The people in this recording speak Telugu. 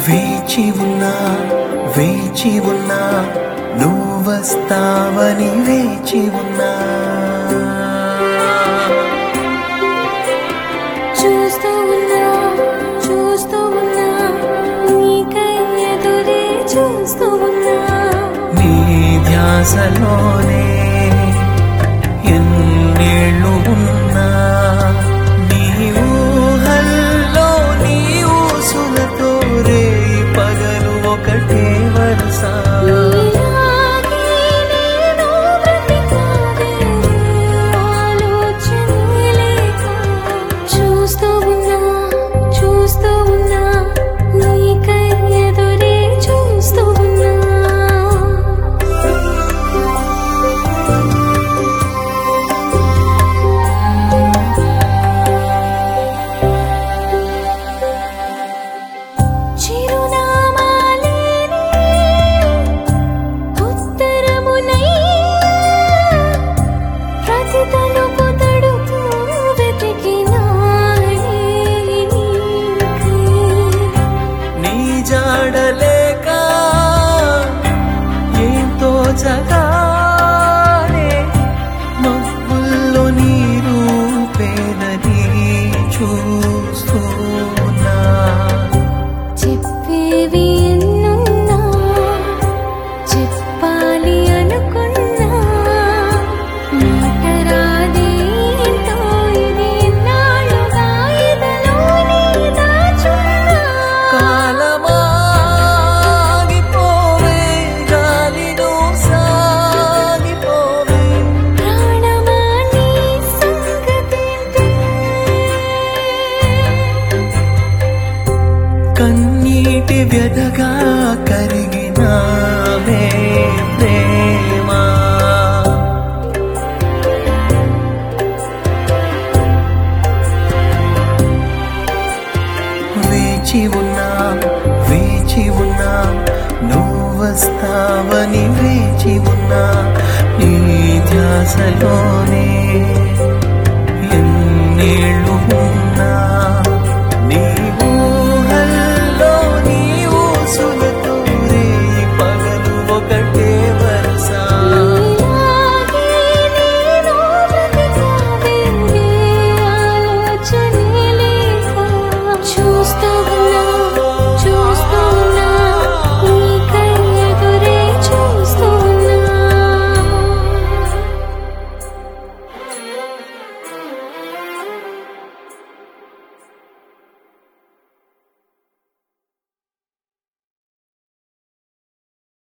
వేచి ఉన్నా వేచి ఉన్నా నువ్వు వస్తావని వేచి ఉన్నా చూస్తూ ఉన్నా చూస్తూ ఉన్నా నీకై ఎదురే చూస్తూ ఉన్నా నీ ధ్యాసలోనే ఎన్నేళ్ళు ఉన్నా నీ ఊహల్లో నీ ఊసులతో రే పగలు ఒకటే వరుస నీలాగే నేను బ్రతికానే ఆలోచనే లేక చూస్తూ ఉన్నా చూస్తూ ఉన్నా నీకై ఎదురే చూస్తూ ఉన్నా చిరునామాలేని ఉత్తరమునై ప్రతి తలుపు తడుతూ వెతికినానే నీకై. నీ జాడలేక ఏంతో జగానే మబ్బుల్లో నీ రూపేనని చూస్తున్నా చెప్పేవి ఎన్నున్నా చెప్పాలి అనుకున్నా మాట రాదేంటో ఇది ఎన్నాళ్ళుగా ఎదలోనే దాచున్నా కాలమాగిపోవే గాలిలో సాగిపోవే ప్రాణమా నీ సంగతేంటి కన్నీటి వ్యధగా కరిగినావే ప్రేమా వేచి ఉన్నా వేచి ఉన్నా నువ్వు వస్తావని వేచి ఉన్నా నీ ధ్యాసలోనే